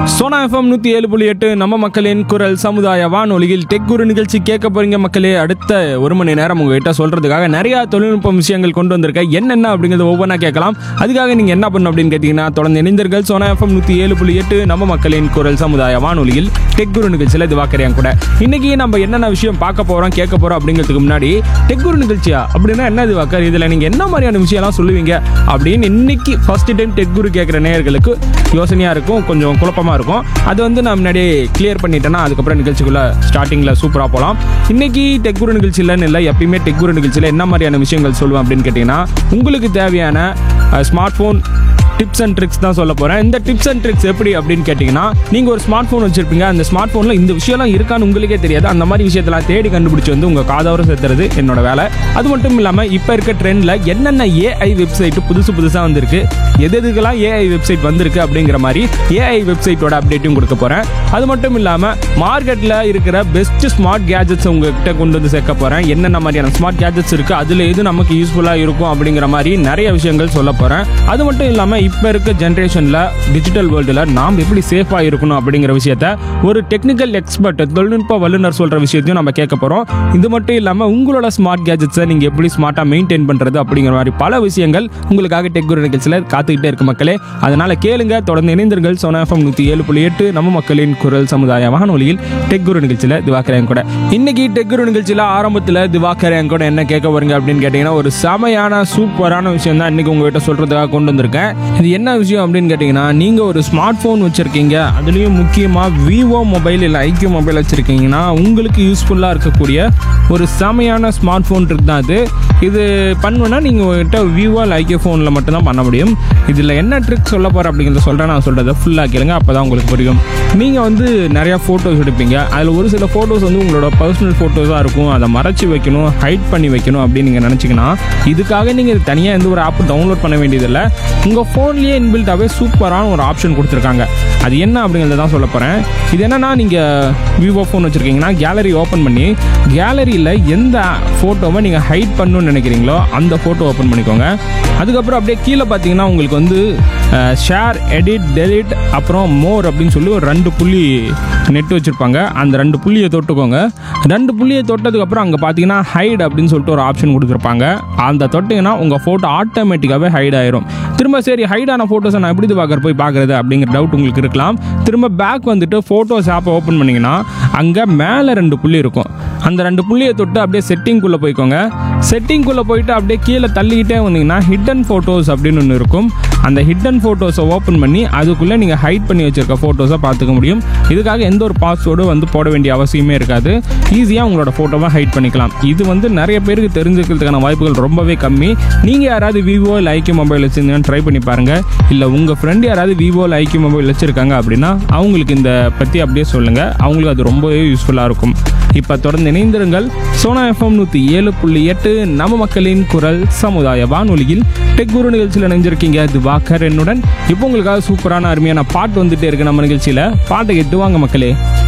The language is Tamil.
சோனா எஃப்எம் நூற்றி ஏழு புள்ளி எட்டு நம்ம மக்களின் குரல் சமுதாய வானொலியில் டெக் குரு நிகழ்ச்சி கேட்க போறீங்க மக்களே அடுத்த ஒரு மணி நேரம் உங்ககிட்ட சொல்றதுக்காக நிறைய தொழில்நுட்ப விஷயங்கள் கொண்டு வந்திருக்கேன் என்னென்ன அப்படிங்கிறது ஒவ்வொன்றா கேட்கலாம் அதுக்காக நீங்க என்ன பண்ணணும் அப்படின்னு கேட்டீங்கன்னா தொடர்ந்து இணைந்தர்கள் சோனா எஃப்எம் நூற்றி ஏழு புள்ளி எட்டு நம்ம மக்களின் குரல் சமுதாய வானொலியில் டெக் குரு நிகழ்ச்சியில் இது வாக்கறியாங்க கூட இன்னைக்கு நம்ம என்னென்ன விஷயம் பார்க்க போறோம் கேட்க போறோம் அப்படிங்கிறதுக்கு முன்னாடி டெக் குரு நிகழ்ச்சியா அப்படின்னா என்ன இது வாக்கர் இதுல நீங்க என்ன மாதிரியான விஷயம்லாம் சொல்லுவீங்க அப்படின்னு இன்னைக்கு ஃபர்ஸ்ட் டைம் டெக் குரு கேட்குற நேயர்களுக்கு யோசனையா இருக்கும் கொஞ்சம் குழப்பமா இருக்கும் அது வந்து நான் முன்னாடியே கிளியர் பண்ணிட்டேன்னா அதுக்கப்புறம் நிகழ்ச்சிக்குள்ள ஸ்டார்டிங்ல சூப்பரா போகலாம் இன்னைக்கு டெக் குரு நிகழ்ச்சியிலன்னு இல்லை எப்பயுமே டெக் குரு நிகழ்ச்சியில் என்ன மாதிரியான விஷயங்கள் சொல்லுவேன் அப்படின்னு கேட்டிங்கன்னா உங்களுக்கு தேவையான smart phone tips and tricks தான் சொல்ல போகிறேன் இந்த டிப்ஸ் அண்ட் ட்ரிக்ஸ் எப்படி அப்படின்னு கேட்டிங்கன்னா நீங்கள் ஒரு ஸ்மார்ட் ஃபோன் வச்சுருப்பீங்க அந்த ஸ்மார்ட் ஃபோனில் இந்த விஷயம்லாம் இருக்கான்னு உங்களுக்கே தெரியாது அந்த மாதிரி விஷயத்தெல்லாம் தேடி கண்டுபிடிச்சி வந்து உங்கள் காதோரம் சேர்த்துறது என்னோட வேலை அது மட்டும் இல்லாமல் இப்போ இருக்க ட்ரெண்டில் என்னென்ன ஏஐ வெப்சைட் புதுசு புதுசாக வந்திருக்கு எது எதுக்கெல்லாம் ஏஐ வெப்சைட் வந்திருக்கு அப்படிங்கிற மாதிரி ஏஐ வெப்சைட்டோட அப்டேட்டும் கொடுக்க போகிறேன் அது மட்டும் இல்லாமல் மார்க்கெட்டில் இருக்கிற பெஸ்ட் ஸ்மார்ட் கேஜெட்ஸ் உங்ககிட்ட கொண்டு வந்து சேர்க்க போகிறேன் என்னென்ன மாதிரியான ஸ்மார்ட் கேஜெட்ஸ் இருக்குது அதில் எது நமக்கு யூஸ்ஃபுல்லாக இருக்கும் அப்படிங்கிற மாதிரி நிறைய விஷயங்கள் சொல்ல போகிறேன் அது மட்டும் இல்லாமல் இப்போ இருக்க ஜென்ரேஷனில் டிஜிட்டல் வேர்ல்டில் நாம் எப்படி சேஃபாக இருக்கணும் அப்படிங்கிற விஷயத்த ஒரு டெக்னிக்கல் எக்ஸ்பர்ட் தொழில்நுட்ப வல்லுநர் சொல்கிற விஷயத்தையும் நம்ம கேட்க போகிறோம் இது மட்டும் இல்லாமல் உங்களோட ஸ்மார்ட் கேஜெட்ஸை நீங்கள் எப்படி ஸ்மார்ட்டாக மெயின்டைன் பண்ணுறது அப்படிங்கிற மாதிரி பல விஷயங்கள் உங்களுக்காக டெக் குரு நிகழ்ச்சியில் காத்துக்கிட்டே இருக்கு மக்களே அதனால் கேளுங்க தொடர்ந்து இணைந்தர்கள் சோனா எஃப்எம் நூற்றி ஏழு புள்ளி எட்டு நம்ம மக்களின் குரல் சமுதாய வானொலியில் டெக் குரு நிகழ்ச்சியில் திவாக்கரேன் கூட இன்னைக்கு டெக் குரு நிகழ்ச்சியில் ஆரம்பத்தில் திவாக்கரேன் கூட என்ன கேட்க போறீங்க அப்படின்னு கேட்டிங்கன்னா ஒரு செமையான சூப்பரான விஷயம் தான் இன்னைக்கு உங்ககிட்ட சொல்கிறதுக்காக கொண்டு வந்திருக்கேன் இது என்ன விஷயம் அப்படின்னு கேட்டிங்கன்னா நீங்கள் ஒரு ஸ்மார்ட் ஃபோன் வச்சுருக்கீங்க அதுலேயும் முக்கியமாக விவோ மொபைல் இல்லை ஐக்யூ மொபைல் வச்சுருக்கீங்கன்னா உங்களுக்கு யூஸ்ஃபுல்லாக இருக்கக்கூடிய ஒரு செமையான ஸ்மார்ட் ஃபோன் ட்ரிக் தான் இது இது பண்ணுவேன்னா நீங்கள் உங்கள்கிட்ட விவோ இல்லை ஐக்யூ ஃபோனில் மட்டும்தான் பண்ண முடியும் இதில் என்ன ட்ரிக் சொல்ல போகிறேன் அப்படிங்கிறத சொல்கிறேன் நான் சொல்கிறத ஃபுல்லாக கேளுங்க அப்போ தான் உங்களுக்கு புரியும் நீங்கள் வந்து நிறையா ஃபோட்டோஸ் எடுப்பீங்க அதில் ஒரு சில ஃபோட்டோஸ் வந்து உங்களோட பர்சனல் ஃபோட்டோஸாக இருக்கும் அதை மறைச்சி வைக்கணும் ஹைட் பண்ணி வைக்கணும் அப்படின்னு நீங்கள் நினச்சிங்கன்னா இதுக்காக நீங்கள் தனியாக எந்த ஒரு ஆப் டவுன்லோட் பண்ண வேண்டியதில்லை உங்கள் ஃபோன்லேயே இன்பில்ட்டாகவே சூப்பரான ஒரு ஆப்ஷன் கொடுத்துருக்காங்க அது என்ன அப்படிங்கிறத தான் சொல்ல போகிறேன் இது என்னன்னா நீங்கள் விவோ ஃபோன் வச்சுருக்கீங்கன்னா கேலரி ஓப்பன் பண்ணி கேலரியில் எந்த ஃபோட்டோவை நீங்கள் ஹைட் பண்ணணும்னு நினைக்கிறீங்களோ அந்த ஃபோட்டோ ஓப்பன் பண்ணிக்கோங்க அதுக்கப்புறம் அப்படியே கீழே பார்த்தீங்கன்னா உங்களுக்கு வந்து ஷேர் எடிட் டெலிட் அப்புறம் மோர் அப்படின்னு சொல்லி ஒரு ரெண்டு புள்ளி நெட் வச்சுருப்பாங்க அந்த ரெண்டு புள்ளியை தொட்டுக்கோங்க ரெண்டு புள்ளியை தொட்டதுக்கப்புறம் அங்கே பார்த்தீங்கன்னா ஹைட் அப்படின்னு சொல்லிட்டு ஒரு ஆப்ஷன் கொடுத்துருப்பாங்க அந்த தொட்டிங்கன்னா உங்கள் ஃபோட்டோ ஆட்டோமேட்டிக்காகவே ஹைட் ஆயிரும் திரும்ப சரி ஹைடான ஃபோட்டோஸை நான் எப்படி பார்க்குற போய் பார்க்குறது அப்படிங்கிற டவுட் உங்களுக்கு இருக்கலாம் திரும்ப பேக் வந்துட்டு ஃபோட்டோஸ் ஆப்பை ஓப்பன் பண்ணிங்கன்னா அங்கே மேலே ரெண்டு புள்ளி இருக்கும் அந்த ரெண்டு புள்ளியை தொட்டு அப்படியே செட்டிங்குள்ளே போய்க்கோங்க செட்டிங்குள்ளே போயிட்டு அப்படியே கீழே தள்ளிக்கிட்டே வந்தீங்கன்னா ஹிடன் ஃபோட்டோஸ் அப்படின்னு ஒன்று இருக்கும் அந்த ஹிடன் ஃபோட்டோஸை ஓப்பன் பண்ணி அதுக்குள்ளே நீங்கள் ஹைட் பண்ணி வச்சிருக்க ஃபோட்டோஸை பார்த்துக்க முடியும் இதுக்காக எந்த ஒரு பாஸ்வேர்டும் வந்து போட வேண்டிய அவசியமே இருக்காது ஈஸியாக உங்களோட ஃபோட்டோவை ஹைட் பண்ணிக்கலாம் இது வந்து நிறைய பேருக்கு தெரிஞ்சுக்கிறதுக்கான வாய்ப்புகள் ரொம்பவே கம்மி நீங்கள் யாராவது விவோ இல்லை ஐக்கிய மொபைல் வச்சுருந்தீங்கன்னா ட்ரை பண்ணி பாருங்கள் இல்லை உங்கள் ஃப்ரெண்டு யாராவது விவோ இல்லை ஐக்கிய மொபைல் வச்சுருக்காங்க அப்படின்னா அவங்களுக்கு இந்த பற்றி அப்படியே சொல்லுங்கள் அவங்களுக்கு அது ரொம்பவே யூஸ்ஃபுல்லாக இருக்கும் இப்போ தொடர்ந்து இணைந்திருங்கள் சோனா எஃப்எம் நூற்றி ஏழு புள்ளி எட்டு நம்ம மக்களின் குரல் சமுதாய வானொலியில் டெக் குரு நிகழ்ச்சியில் இணைஞ்சிருக்கீங்க இது வாக்கர் என்னுடன் இப்போ உங்களுக்காக சூப்பரான அருமையான பாட்டு வந்துட்டே இருக்கு நம்ம நிகழ்ச்சியில் பாட்டை கேட்டு வாங்க மக்களே